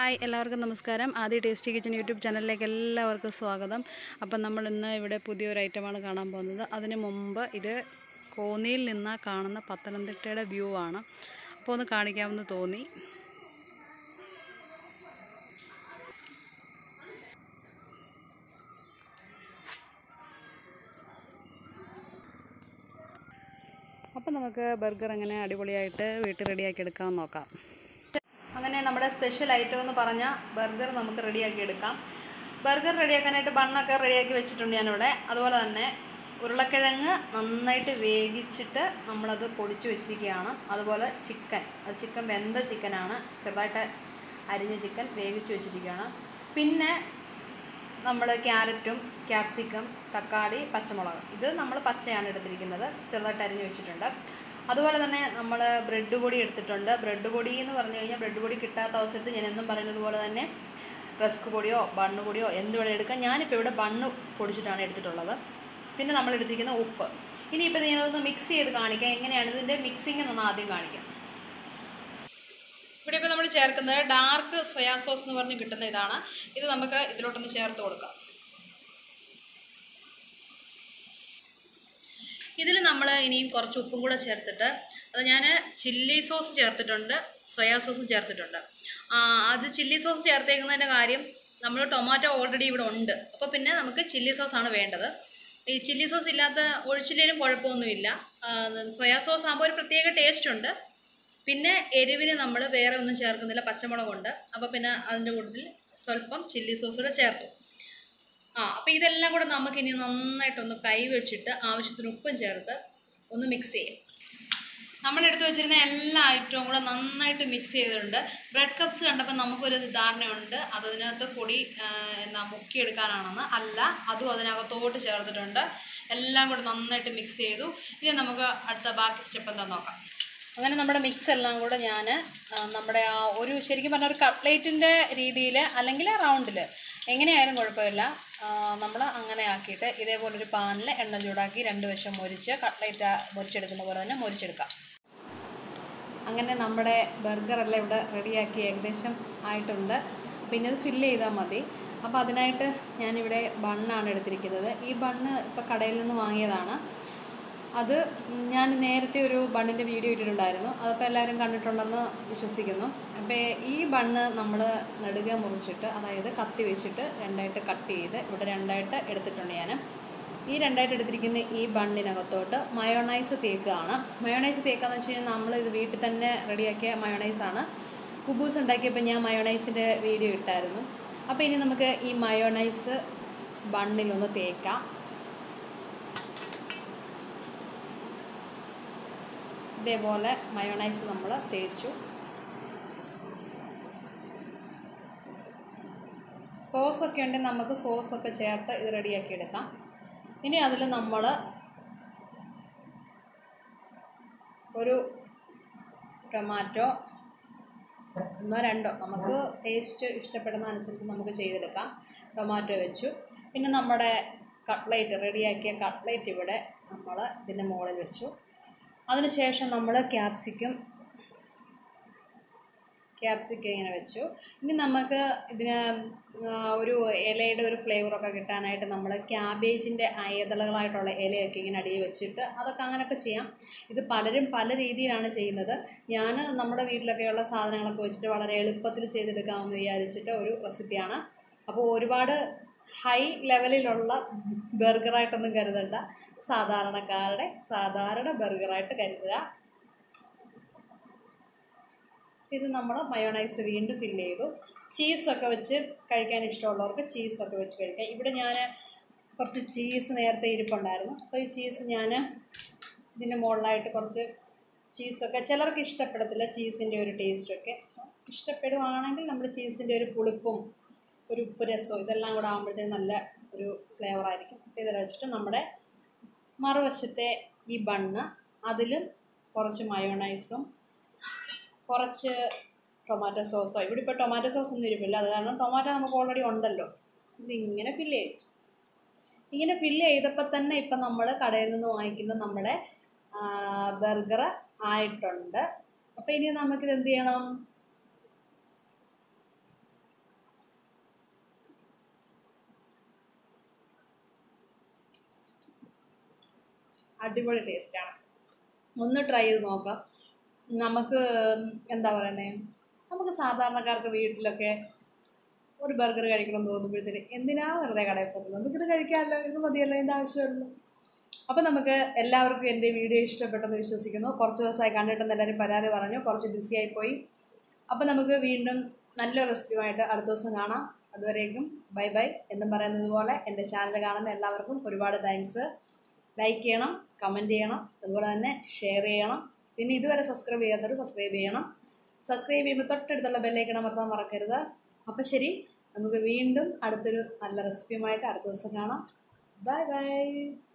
hi എല്ലാവർക്കും നമസ്കാരം ആദ്യ ടേസ്റ്റി കിച്ചൺ യൂട്യൂബ് ചാനലിലേക്ക് എല്ലാവർക്കും സ്വാഗതം അപ്പം നമ്മൾ ഇന്ന് ഇവിടെ പുതിയൊരു ഐറ്റമാണ് കാണാൻ പോകുന്നത് അതിന് മുമ്പ് ഇത് കോന്നിയിൽ നിന്ന് കാണുന്ന പത്തനംതിട്ടയുടെ വ്യൂ ആണ് അപ്പോൾ ഒന്ന് കാണിക്കാമെന്ന് തോന്നി അപ്പം നമുക്ക് ബർഗർ എങ്ങനെ അടിപൊളിയായിട്ട് വീട്ടിൽ റെഡിയാക്കി എടുക്കാമെന്ന് നോക്കാം അങ്ങനെ നമ്മുടെ സ്പെഷ്യൽ ഐറ്റം എന്ന് പറഞ്ഞാൽ ബർഗർ നമുക്ക് റെഡിയാക്കി എടുക്കാം ബർഗർ റെഡിയാക്കാനായിട്ട് ബണ്ണൊക്കെ റെഡിയാക്കി വെച്ചിട്ടുണ്ട് ഞാനിവിടെ അതുപോലെ തന്നെ ഉരുളക്കിഴങ്ങ് നന്നായിട്ട് വേവിച്ചിട്ട് നമ്മളത് പൊടിച്ച് വെച്ചിരിക്കുകയാണ് അതുപോലെ ചിക്കൻ അത് ചിക്കൻ വെന്ത ചിക്കനാണ് ചെറുതായിട്ട് അരിഞ്ഞ ചിക്കൻ വേവിച്ച് വെച്ചിരിക്കുകയാണ് പിന്നെ നമ്മൾ ക്യാരറ്റും ക്യാപ്സിക്കം തക്കാളി പച്ചമുളക് ഇത് നമ്മൾ പച്ചയാണ് എടുത്തിരിക്കുന്നത് ചെറുതായിട്ട് അരിഞ്ഞ് വെച്ചിട്ടുണ്ട് അതുപോലെ തന്നെ നമ്മൾ ബ്രെഡ് പൊടി എടുത്തിട്ടുണ്ട് ബ്രെഡ് പൊടി എന്ന് പറഞ്ഞു കഴിഞ്ഞാൽ ബ്രെഡ് പൊടി കിട്ടാത്ത അവസരത്തിൽ ഞാൻ എന്നും പറയുന്നത് പോലെ തന്നെ റസ്ക് പൊടിയോ ബണ്ണ് പൊടിയോ എന്ത് വേണം എടുക്കാം ഞാനിപ്പോൾ ഇവിടെ ബണ്ണ് പൊടിച്ചിട്ടാണ് എടുത്തിട്ടുള്ളത് പിന്നെ നമ്മൾ എടുത്തിരിക്കുന്ന ഉപ്പ് ഇനിയിപ്പോൾ ഞാനതൊന്ന് മിക്സ് ചെയ്ത് കാണിക്കാം എങ്ങനെയാണ് ഇതിൻ്റെ മിക്സിംഗ് എന്നൊന്ന് ആദ്യം കാണിക്കാം ഇവിടെ ഇപ്പോൾ നമ്മൾ ചേർക്കുന്നത് ഡാർക്ക് സോയാ സോസ് എന്ന് പറഞ്ഞ് കിട്ടുന്ന ഇതാണ് ഇത് നമുക്ക് ഇതിലോട്ടൊന്ന് ചേർത്ത് കൊടുക്കാം ഇതിൽ നമ്മൾ ഇനിയും കുറച്ച് ഉപ്പും കൂടെ ചേർത്തിട്ട് അത് ഞാൻ ചില്ലി സോസ് ചേർത്തിട്ടുണ്ട് സോയാ സോസും ചേർത്തിട്ടുണ്ട് ആ, അത് ചില്ലി സോസ് ചേർത്തേക്കുന്നതിൻ്റെ കാര്യം നമ്മൾ ടൊമാറ്റോ ഓൾറെഡി ഇവിടെ ഉണ്ട് അപ്പോൾ പിന്നെ നമുക്ക് ചില്ലി സോസാണ് വേണ്ടത് ഈ ചില്ലി സോസ് ഇല്ലാത്ത ഒഴിച്ചില്ലേലും കുഴപ്പമൊന്നുമില്ല ആ, സോയാ സോസ് ആകുമ്പോൾ ഒരു പ്രത്യേക ടേസ്റ്റ് ഉണ്ട് പിന്നെ എരിവിന് നമ്മൾ വേറെ ഒന്നും ചേർക്കുന്നില്ല പച്ചമുളകുണ്ട് അപ്പോൾ പിന്നെ അതിൻ്റെ കൂട്ടത്തിൽ സ്വല്പം ചില്ലി സോസ് കൂടെ ചേർത്തു ആ അപ്പോൾ ഇതെല്ലാം കൂടെ നമുക്കിനി നന്നായിട്ടൊന്ന് കൈ വെച്ചിട്ട് ആവശ്യത്തിന് ഉപ്പും ചേർത്ത് ഒന്ന് മിക്സ് ചെയ്യും നമ്മൾ എടുത്തു വെച്ചിരുന്ന എല്ലാ ഐറ്റവും കൂടെ നന്നായിട്ട് മിക്സ് ചെയ്തിട്ടുണ്ട് ബ്രെഡ് കപ്സ് കണ്ടപ്പോൾ നമുക്കൊരു ധാരണയുണ്ട് അത് അതിനകത്ത് പൊടി ആ, എന്നാ മുക്കിയെടുക്കാനാണെന്ന് അല്ല അതും അതിനകത്തോട്ട് ചേർത്തിട്ടുണ്ട് എല്ലാം കൂടെ നന്നായിട്ട് മിക്സ് ചെയ്തു ഇനി നമുക്ക് അടുത്ത ബാക്കി സ്റ്റെപ്പ് എന്താ നോക്കാം അങ്ങനെ നമ്മുടെ മിക്സ് എല്ലാം കൂടെ ഞാൻ നമ്മുടെ ആ ഒരു ശരിക്കും പറഞ്ഞ ഒരു കട്ട്ലേറ്റിൻ്റെ രീതിയിൽ അല്ലെങ്കിൽ റൗണ്ടിൽ എങ്ങനെയായാലും കുഴപ്പമില്ല നമ്മൾ അങ്ങനെ ആക്കിയിട്ട് ഇതേപോലൊരു പാനിൽ എണ്ണ ചൂടാക്കി രണ്ട് വശം മൊരിച്ച് കട്ട്ലേറ്റ് മൊരിച്ചെടുക്കുന്ന പോലെ തന്നെ മൊരിച്ചെടുക്കാം അങ്ങനെ നമ്മുടെ ബർഗറെല്ലാം ഇവിടെ റെഡിയാക്കി ഏകദേശം ആയിട്ടുണ്ട് പിന്നെ അത് ഫില്ല് ചെയ്താൽ മതി അപ്പോൾ അതിനായിട്ട് ഞാനിവിടെ ബണ്ണാണ് എടുത്തിരിക്കുന്നത് ഈ ബണ്ണ് ഇപ്പോൾ കടയിൽ നിന്ന് വാങ്ങിയതാണ് അത് ഞാൻ നേരത്തെ ഒരു ബണ്ണിൻ്റെ വീഡിയോ ഇട്ടിട്ടുണ്ടായിരുന്നു അതപ്പോൾ എല്ലാവരും കണ്ടിട്ടുണ്ടെന്ന് വിശ്വസിക്കുന്നു അപ്പോൾ ഈ ബണ്ണ് നമ്മൾ നെടുക മുറിച്ചിട്ട് അതായത് കത്തി വെച്ചിട്ട് രണ്ടായിട്ട് കട്ട് ചെയ്ത് ഇവിടെ രണ്ടായിട്ട് എടുത്തിട്ടുണ്ട് ഞാൻ ഈ രണ്ടായിട്ട് എടുത്തിരിക്കുന്ന ഈ ബണ്ണിനകത്തോട്ട് മയോണൈസ് തേക്കുകയാണ് മയോണൈസ് തേക്കാന്ന് വെച്ച് കഴിഞ്ഞാൽ നമ്മൾ ഇത് വീട്ടിൽ തന്നെ റെഡിയാക്കിയ മയോണൈസാണ് കുബൂസ് ഉണ്ടാക്കിയപ്പോൾ ഞാൻ മയോണൈസിൻ്റെ വീഡിയോ ഇട്ടായിരുന്നു അപ്പോൾ ഇനി നമുക്ക് ഈ മയോണൈസ് ബണ്ണിലൊന്ന് തേക്കാം ഇതേപോലെ മയോണൈസ് നമ്മൾ തേച്ചു സോസൊക്കെ ഉണ്ടെങ്കിൽ നമുക്ക് സോസൊക്കെ ചേർത്ത് ഇത് റെഡിയാക്കി എടുക്കാം ഇനി അതിൽ നമ്മൾ ഒരു ടൊമാറ്റോ ഒന്നോ രണ്ടോ നമുക്ക് ടേസ്റ്റ് ഇഷ്ടപ്പെടുന്ന അനുസരിച്ച് നമുക്ക് ചെയ്തെടുക്കാം ടൊമാറ്റോ വെച്ചു പിന്നെ നമ്മുടെ കട്ട്ലേറ്റ് റെഡിയാക്കിയ കട്ട്ലേറ്റ് ഇവിടെ നമ്മൾ ഇതിൻ്റെ മുകളിൽ വെച്ചു അതിനുശേഷം നമ്മൾ ക്യാപ്സിക്കും ക്യാപ്സിക്കം ഇങ്ങനെ വെച്ചു ഇനി നമുക്ക് ഇതിന് ആ, ഒരു ഇലയുടെ ഒരു ഫ്ലേവറൊക്കെ കിട്ടാനായിട്ട് നമ്മൾ ക്യാബേജിൻ്റെ അയതളകളായിട്ടുള്ള ഇലയൊക്കെ ഇങ്ങനെ അടിയിൽ വെച്ചിട്ട് അതൊക്കെ അങ്ങനെയൊക്കെ ചെയ്യാം ഇത് പലരും പല രീതിയിലാണ് ചെയ്യുന്നത് ഞാൻ നമ്മുടെ വീട്ടിലൊക്കെയുള്ള സാധനങ്ങളൊക്കെ വെച്ചിട്ട് വളരെ എളുപ്പത്തിൽ ചെയ്തെടുക്കാമെന്ന് വിചാരിച്ചിട്ട് ഒരു റെസിപ്പിയാണ് അപ്പോൾ ഒരുപാട് ഹൈ ലെവലിലുള്ള ബർഗറായിട്ടൊന്നും കരുതണ്ട സാധാരണക്കാരുടെ സാധാരണ ബർഗറായിട്ട് കരുതുക ഇത് നമ്മൾ മയോണൈസ് വീണ്ടും ഫില്ല് ചെയ്തു ചീസൊക്കെ വെച്ച് കഴിക്കാൻ ഇഷ്ടമുള്ളവർക്ക് ചീസൊക്കെ വെച്ച് കഴിക്കാം ഇവിടെ ഞാൻ കുറച്ച് ചീസ് നേരത്തെ ഇരിപ്പുണ്ടായിരുന്നു അപ്പോൾ ഈ ചീസ് ഞാൻ ഇതിൻ്റെ മുകളിലായിട്ട് കുറച്ച് ചീസൊക്കെ ചിലർക്ക് ഇഷ്ടപ്പെടത്തില്ല ചീസിൻ്റെ ഒരു ടേസ്റ്റൊക്കെ ഇഷ്ടപ്പെടുവാണെങ്കിൽ നമ്മൾ ചീസിൻ്റെ ഒരു പുളിപ്പും ഒരു ഉപ്പ് രസവും ഇതെല്ലാം കൂടെ ആകുമ്പോഴത്തേക്കും നല്ല ഒരു ഫ്ലേവറായിരിക്കും അപ്പോൾ ഇത് വെച്ചിട്ട് നമ്മുടെ മറുവശത്തെ ഈ ബണ്ണ് അതിലും കുറച്ച് മയോണൈസും കുറച്ച് ടൊമാറ്റോ സോസോ ഇവിടെ ഇപ്പോൾ ടൊമാറ്റോ സോസ് ഒന്നും ഇരിപ്പില്ല അത് കാരണം ടൊമാറ്റോ നമുക്ക് ഓൾറെഡി ഉണ്ടല്ലോ ഇതിങ്ങനെ ഫില്ല് ചെയ്തു ഇങ്ങനെ ഫില്ല് ചെയ്തപ്പോൾ തന്നെ ഇപ്പം നമ്മൾ കടയിൽ നിന്ന് വാങ്ങിക്കുന്ന നമ്മുടെ ബർഗർ ആയിട്ടുണ്ട് അപ്പോൾ ഇനി നമുക്കിത് എന്ത് ചെയ്യണം അടിപൊളി ടേസ്റ്റാണ് ഒന്ന് ട്രൈ ചെയ്ത് നോക്കാം നമുക്ക് എന്താ പറയുന്നത് നമുക്ക് സാധാരണക്കാർക്ക് വീട്ടിലൊക്കെ ഒരു ബർഗർ കഴിക്കണം എന്ന് തോന്നുമ്പോഴത്തേന് എന്തിനാ വെറുതെ കടയിൽ പോകുന്നത് നമുക്കിത് കഴിക്കാമല്ലോ ഇത് മതിയല്ലോ ഇതിൻ്റെ ആവശ്യമുള്ളൂ അപ്പോൾ നമുക്ക് എല്ലാവർക്കും എൻ്റെ വീഡിയോ ഇഷ്ടപ്പെട്ടെന്ന് വിശ്വസിക്കുന്നു കുറച്ച് ദിവസമായി കണ്ടിട്ടെന്ന് എല്ലാവരും പരാതി പറഞ്ഞു കുറച്ച് ബിസി ആയിപ്പോയി അപ്പോൾ നമുക്ക് വീണ്ടും നല്ല റെസിപ്പിയുമായിട്ട് അടുത്ത ദിവസം കാണാം അതുവരേക്കും ബൈ ബൈ എന്നും പറയുന്നത് പോലെ എൻ്റെ ചാനൽ കാണുന്ന എല്ലാവർക്കും ഒരുപാട് താങ്ക്സ് ലൈക്ക് ചെയ്യണം കമൻറ്റ് ചെയ്യണം അതുപോലെ തന്നെ ഷെയർ ചെയ്യണം പിന്നെ ഇതുവരെ സബ്സ്ക്രൈബ് ചെയ്യാത്തവർ സബ്സ്ക്രൈബ് ചെയ്യണം സബ്സ്ക്രൈബ് ചെയ്യുമ്പോൾ തൊട്ടടുത്തുള്ള ബെല്ലൈക്കൺ അമർത്താൻ മറക്കരുത് അപ്പോൾ ശരി നമുക്ക് വീണ്ടും അടുത്തൊരു നല്ല റെസിപ്പിയുമായിട്ട് അടുത്ത ദിവസം കാണാം ബൈ ബൈ